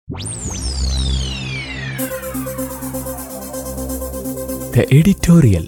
The editorial.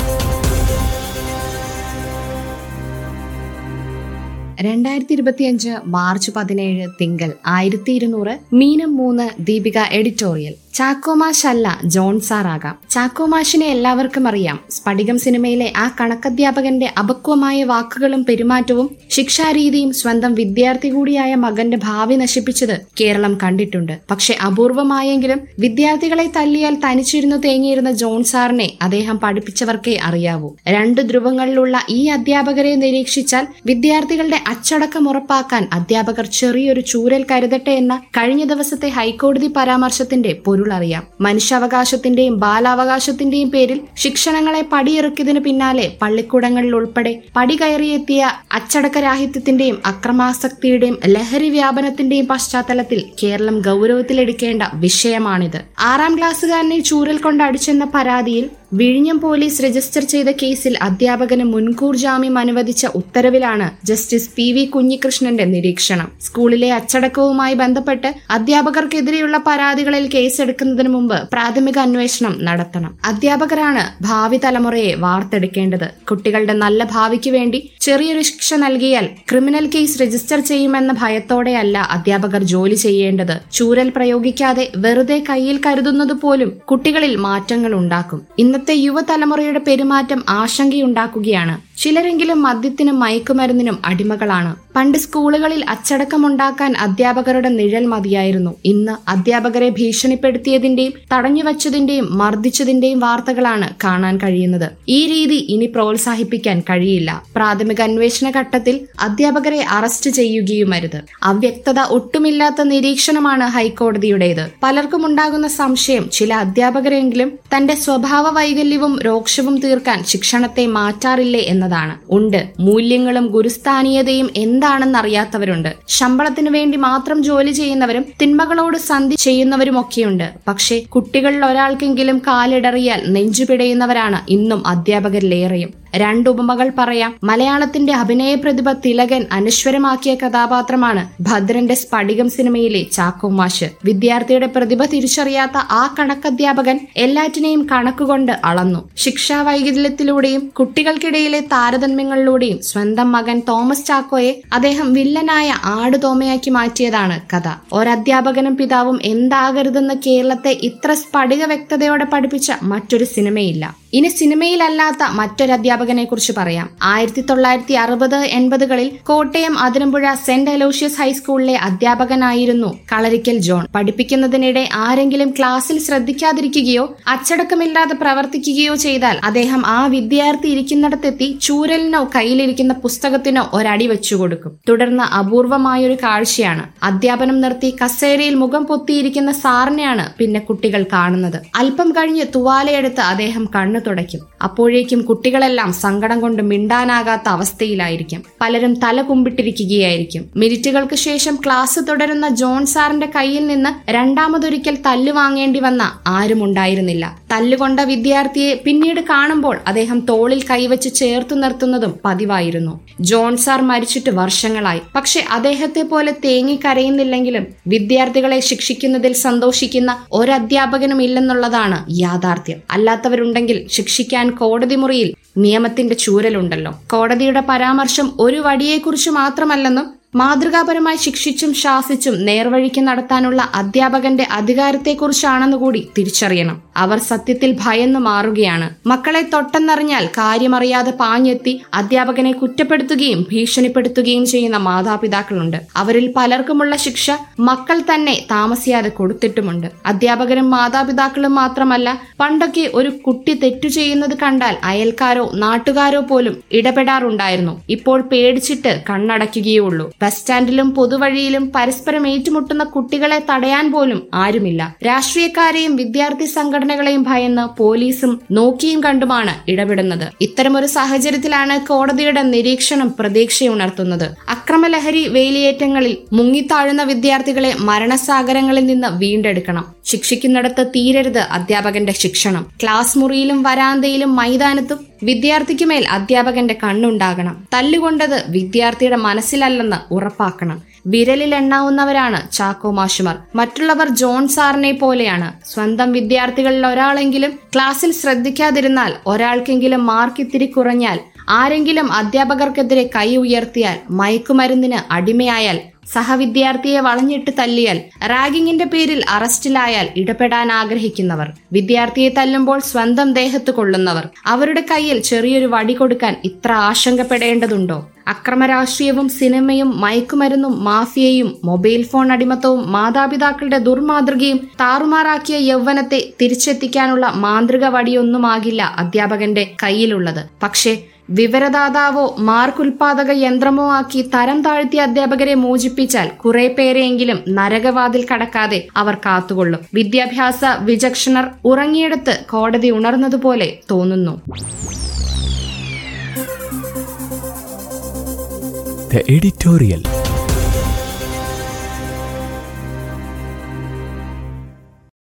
രണ്ടായിരത്തി ഇരുപത്തിയഞ്ച് March പതിനേഴ് തിങ്കൾ ആയിരത്തി ഇരുന്നൂറ് മീനം മൂന്ന് ദീപിക എഡിറ്റോറിയൽ ചാക്കോമാഷ് അല്ല ജോൺ സാർ ആകാം ചാക്കോമാഷിനെ എല്ലാവർക്കും അറിയാം സ്ഫടികം സിനിമയിലെ ആ കണക്കധ്യാപകന്റെ അപക്വമായ വാക്കുകളും പെരുമാറ്റവും ശിക്ഷാരീതിയും സ്വന്തം വിദ്യാർത്ഥി കൂടിയായ മകന്റെ ഭാവി നശിപ്പിച്ചത് കേരളം കണ്ടിട്ടുണ്ട് പക്ഷെ അപൂർവമായെങ്കിലും വിദ്യാർത്ഥികളെ തല്ലിയാൽ തനിച്ചിരുന്നു തേങ്ങിയിരുന്ന ജോൺ സാറിനെ അദ്ദേഹം പഠിപ്പിച്ചവർക്കേ അറിയാവൂ രണ്ട് ധ്രുവങ്ങളിലുള്ള ഈ അധ്യാപകരെ നിരീക്ഷിച്ചാൽ വിദ്യാർത്ഥികളുടെ അച്ചടക്കം ഉറപ്പാക്കാൻ അധ്യാപകർ ചെറിയൊരു ചൂരൽ കരുതട്ടെ എന്ന കഴിഞ്ഞ ദിവസത്തെ ഹൈക്കോടതി പരാമർശത്തിന്റെ പൊരുൾ അറിയാം മനുഷ്യാവകാശത്തിന്റെയും ബാലാവകാശത്തിന്റെയും പേരിൽ ശിക്ഷണങ്ങളെ പടിയിറക്കിയതിനു പിന്നാലെ പള്ളിക്കൂടങ്ങളിൽ ഉൾപ്പെടെ പടി കയറിയെത്തിയ അച്ചടക്കരാഹിത്യത്തിന്റെയും അക്രമാസക്തിയുടെയും ലഹരി വ്യാപനത്തിന്റെയും പശ്ചാത്തലത്തിൽ കേരളം ഗൗരവത്തിലെടുക്കേണ്ട വിഷയമാണിത് ആറാം ക്ലാസ്സുകാരനെ ചൂരൽ കൊണ്ട് അടിച്ചെന്ന പരാതിയിൽ വിഴിഞ്ഞം പോലീസ് രജിസ്റ്റർ ചെയ്ത കേസിൽ അധ്യാപകന് മുൻകൂർ ജാമ്യം അനുവദിച്ച ഉത്തരവിലാണ് ജസ്റ്റിസ് പി വി കുഞ്ഞികൃഷ്ണന്റെ നിരീക്ഷണം സ്കൂളിലെ അച്ചടക്കവുമായി ബന്ധപ്പെട്ട് അധ്യാപകർക്കെതിരെയുള്ള പരാതികളിൽ കേസെടുക്കുന്നതിന് മുമ്പ് പ്രാഥമിക അന്വേഷണം നടത്തണം അധ്യാപകരാണ് ഭാവി തലമുറയെ വാർത്തെടുക്കേണ്ടത് കുട്ടികളുടെ നല്ല ഭാവിക്ക് വേണ്ടി ചെറിയൊരു ശിക്ഷ നൽകിയാൽ ക്രിമിനൽ കേസ് രജിസ്റ്റർ ചെയ്യുമെന്ന ഭയത്തോടെയല്ല അധ്യാപകർ ജോലി ചെയ്യേണ്ടത് ചൂരൽ പ്രയോഗിക്കാതെ വെറുതെ കയ്യിൽ കരുതുന്നത് പോലും കുട്ടികളിൽ മാറ്റങ്ങൾ ഉണ്ടാക്കും ഇന്നത്തെ യുവതലമുറയുടെ പെരുമാറ്റം ആശങ്കയുണ്ടാക്കുകയാണ് ചിലരെങ്കിലും മദ്യത്തിനും മയക്കുമരുന്നിനും അടിമകളാണ് പണ്ട് സ്കൂളുകളിൽ അച്ചടക്കമുണ്ടാക്കാൻ അധ്യാപകരുടെ നിഴൽ മതിയായിരുന്നു ഇന്ന് അധ്യാപകരെ ഭീഷണിപ്പെടുത്തിയതിന്റെയും തടഞ്ഞുവച്ചതിന്റെയും മർദ്ദിച്ചതിന്റെയും വാർത്തകളാണ് കാണാൻ കഴിയുന്നത് ഈ രീതി ഇനി പ്രോത്സാഹിപ്പിക്കാൻ കഴിയില്ല പ്രാഥമിക അന്വേഷണ ഘട്ടത്തിൽ അധ്യാപകരെ അറസ്റ്റ് ചെയ്യുകയുമരുത് അവ്യക്തത ഒട്ടുമില്ലാത്ത നിരീക്ഷണമാണ് ഹൈക്കോടതിയുടേത് പലർക്കും ഉണ്ടാകുന്ന സംശയം ചില അധ്യാപകരെങ്കിലും തന്റെ സ്വഭാവ വൈകല്യവും രോക്ഷവും തീർക്കാൻ ശിക്ഷണത്തെ മാറ്റാറില്ലേ എന്നതാണ് ഉണ്ട് മൂല്യങ്ങളും ഗുരുസ്ഥാനീയതയും എന്താണെന്നറിയാത്തവരുണ്ട് ശമ്പളത്തിനു വേണ്ടി മാത്രം ജോലി ചെയ്യുന്നവരും തിന്മകളോട് സന്ധി ചെയ്യുന്നവരുമൊക്കെയുണ്ട് പക്ഷേ കുട്ടികളിൽ ഒരാൾക്കെങ്കിലും കാലിടറിയാൽ നെഞ്ചുപിടയുന്നവരാണ് ഇന്നും അധ്യാപകരിലേറെയും രണ്ട് ഉപമകൾ പറയാം മലയാളത്തിന്റെ അഭിനയ പ്രതിഭ തിലകൻ അനശ്വരമാക്കിയ കഥാപാത്രമാണ് ഭദ്രന്റെ സ്ഫടികം സിനിമയിലെ ചാക്കോമാഷ് വിദ്യാർത്ഥിയുടെ പ്രതിഭ തിരിച്ചറിയാത്ത ആ കണക്കധ്യാപകൻ എല്ലാറ്റിനെയും കണക്കുകൊണ്ട് അളന്നു ശിക്ഷാ വൈകല്യത്തിലൂടെയും കുട്ടികൾക്കിടയിലെ താരതമ്യങ്ങളിലൂടെയും സ്വന്തം മകൻ തോമസ് ചാക്കോയെ അദ്ദേഹം വില്ലനായ ആട് തോമയാക്കി മാറ്റിയതാണ് കഥ ഒരധ്യാപകനും പിതാവും എന്താകരുതെന്ന് കേരളത്തെ ഇത്ര സ്ഫടിക വ്യക്തതയോടെ പഠിപ്പിച്ച മറ്റൊരു സിനിമയില്ല ഇനി സിനിമയിലല്ലാത്ത മറ്റൊരു അധ്യാപകനെ കുറിച്ച് പറയാം ആയിരത്തി തൊള്ളായിരത്തി അറുപത് എൺപതുകളിൽ കോട്ടയം അതിരമ്പുഴ സെന്റ് അലോഷ്യസ് ഹൈസ്കൂളിലെ അധ്യാപകനായിരുന്നു കളരിക്കൽ ജോൺ പഠിപ്പിക്കുന്നതിനിടെ ആരെങ്കിലും ക്ലാസ്സിൽ ശ്രദ്ധിക്കാതിരിക്കുകയോ അച്ചടക്കമില്ലാതെ പ്രവർത്തിക്കുകയോ ചെയ്താൽ അദ്ദേഹം ആ വിദ്യാർത്ഥി ഇരിക്കുന്നിടത്തെത്തി ചൂരലിനോ കയ്യിലിരിക്കുന്ന പുസ്തകത്തിനോ ഒരടി വെച്ചു കൊടുക്കും തുടർന്ന് അപൂർവമായൊരു കാഴ്ചയാണ് അധ്യാപനം നിർത്തി കസേരയിൽ മുഖം പൊത്തിയിരിക്കുന്ന സാറിനെയാണ് പിന്നെ കുട്ടികൾ കാണുന്നത് അല്പം കഴിഞ്ഞ് തുവാലയെടുത്ത് അദ്ദേഹം കണ്ണു തുടയ്ക്കും അപ്പോഴേക്കും കുട്ടികളെല്ലാം സങ്കടം കൊണ്ട് മിണ്ടാനാകാത്ത അവസ്ഥയിലായിരിക്കും പലരും തല കുമ്പിട്ടിരിക്കുകയായിരിക്കും മിനിറ്റുകൾക്ക് ശേഷം ക്ലാസ് തുടരുന്ന ജോൺ സാറിന്റെ കയ്യിൽ നിന്ന് രണ്ടാമതൊരിക്കൽ തല്ലു വാങ്ങേണ്ടി വന്ന ആരും ഉണ്ടായിരുന്നില്ല തല്ലുകൊണ്ട വിദ്യാർത്ഥിയെ പിന്നീട് കാണുമ്പോൾ അദ്ദേഹം തോളിൽ കൈവച്ച് ചേർത്തു നിർത്തുന്നതും പതിവായിരുന്നു ജോൺ സാർ മരിച്ചിട്ട് വർഷങ്ങളായി പക്ഷെ അദ്ദേഹത്തെ പോലെ തേങ്ങിക്കരയുന്നില്ലെങ്കിലും വിദ്യാർത്ഥികളെ ശിക്ഷിക്കുന്നതിൽ സന്തോഷിക്കുന്ന ഒരധ്യാപകനും ഇല്ലെന്നുള്ളതാണ് യാഥാർത്ഥ്യം അല്ലാത്തവരുണ്ടെങ്കിൽ ശിക്ഷിക്കാൻ കോടതി മുറിയിൽ നിയമത്തിന്റെ ചൂരലുണ്ടല്ലോ കോടതിയുടെ പരാമർശം ഒരു വടിയെക്കുറിച്ച് മാത്രമല്ലെന്നും മാതൃകാപരമായി ശിക്ഷിച്ചും ശാസിച്ചും നേർവഴിക്ക് നടത്താനുള്ള അധ്യാപകന്റെ അധികാരത്തെക്കുറിച്ചാണെന്ന് കൂടി തിരിച്ചറിയണം അവർ സത്യത്തിൽ ഭയന്നു മാറുകയാണ് മക്കളെ തൊട്ടെന്നറിഞ്ഞാൽ കാര്യമറിയാതെ പാഞ്ഞെത്തി അധ്യാപകനെ കുറ്റപ്പെടുത്തുകയും ഭീഷണിപ്പെടുത്തുകയും ചെയ്യുന്ന മാതാപിതാക്കളുണ്ട് അവരിൽ പലർക്കുമുള്ള ശിക്ഷ മക്കൾ തന്നെ താമസിയാതെ കൊടുത്തിട്ടുമുണ്ട് അധ്യാപകരും മാതാപിതാക്കളും മാത്രമല്ല പണ്ടൊക്കെ ഒരു കുട്ടി തെറ്റു ചെയ്യുന്നത് കണ്ടാൽ അയൽക്കാരോ നാട്ടുകാരോ പോലും ഇടപെടാറുണ്ടായിരുന്നു ഇപ്പോൾ പേടിച്ചിട്ട് കണ്ണടയ്ക്കുകയുള്ളൂ ബസ് സ്റ്റാൻഡിലും പൊതുവഴിയിലും പരസ്പരം ഏറ്റുമുട്ടുന്ന കുട്ടികളെ തടയാൻ പോലും ആരുമില്ല രാഷ്ട്രീയക്കാരെയും വിദ്യാർത്ഥി സംഘടനകളെയും ഭയന്ന് പോലീസും നോക്കിയും കണ്ടുമാണ് ഇടപെടുന്നത് ഇത്തരമൊരു സാഹചര്യത്തിലാണ് കോടതിയുടെ നിരീക്ഷണം പ്രതീക്ഷയുണർത്തുന്നത് അക്രമലഹരി വേലിയേറ്റങ്ങളിൽ മുങ്ങിത്താഴുന്ന വിദ്യാർത്ഥികളെ മരണസാഗരങ്ങളിൽ നിന്ന് വീണ്ടെടുക്കണം ശിക്ഷിക്കുന്നിടത്ത് തീരരുത് അധ്യാപകന്റെ ശിക്ഷണം ക്ലാസ് മുറിയിലും വരാന്തയിലും മൈതാനത്തും വിദ്യാർത്ഥിക്കുമേൽ അധ്യാപകന്റെ കണ്ണുണ്ടാകണം തല്ലുകൊണ്ടത് വിദ്യാർത്ഥിയുടെ മനസ്സിലല്ലെന്ന് ഉറപ്പാക്കണം വിരലിൽ എണ്ണാവുന്നവരാണ് ചാക്കോ മാഷുമാർ മറ്റുള്ളവർ ജോൺ സാറിനെ പോലെയാണ് സ്വന്തം വിദ്യാർത്ഥികളിൽ ഒരാളെങ്കിലും ക്ലാസ്സിൽ ശ്രദ്ധിക്കാതിരുന്നാൽ ഒരാൾക്കെങ്കിലും മാർക്ക് ഇത്തിരി കുറഞ്ഞാൽ ആരെങ്കിലും അധ്യാപകർക്കെതിരെ കൈ ഉയർത്തിയാൽ മയക്കുമരുന്നിന് അടിമയായാൽ സഹവിദ്യാർത്ഥിയെ വളഞ്ഞിട്ട് തല്ലിയാൽ റാഗിങ്ങിന്റെ പേരിൽ അറസ്റ്റിലായാൽ ഇടപെടാൻ ആഗ്രഹിക്കുന്നവർ വിദ്യാർത്ഥിയെ തല്ലുമ്പോൾ സ്വന്തം ദേഹത്ത് കൊള്ളുന്നവർ അവരുടെ കയ്യിൽ ചെറിയൊരു വടി കൊടുക്കാൻ ഇത്ര ആശങ്കപ്പെടേണ്ടതുണ്ടോ അക്രമരാഷ്ട്രീയവും സിനിമയും മയക്കുമരുന്നും മാഫിയയും മൊബൈൽ ഫോൺ അടിമത്തവും മാതാപിതാക്കളുടെ ദുർമാതൃകയും താറുമാറാക്കിയ യൗവനത്തെ തിരിച്ചെത്തിക്കാനുള്ള മാന്ത്രിക വടിയൊന്നുമാകില്ല അധ്യാപകന്റെ കയ്യിലുള്ളത് പക്ഷേ വിവരദാതാവോ മാർക്ക് ഉൽപാദക യന്ത്രമോ ആക്കി തരം താഴ്ത്തിയ അധ്യാപകരെ മോചിപ്പിച്ചാൽ കുറെ പേരെയെങ്കിലും നരകവാതിൽ കടക്കാതെ അവർ കാത്തുകൊള്ളും വിദ്യാഭ്യാസ വിചക്ഷണർ ഉറങ്ങിയെടുത്ത് കോടതി ഉണർന്നതുപോലെ തോന്നുന്നു The editorial.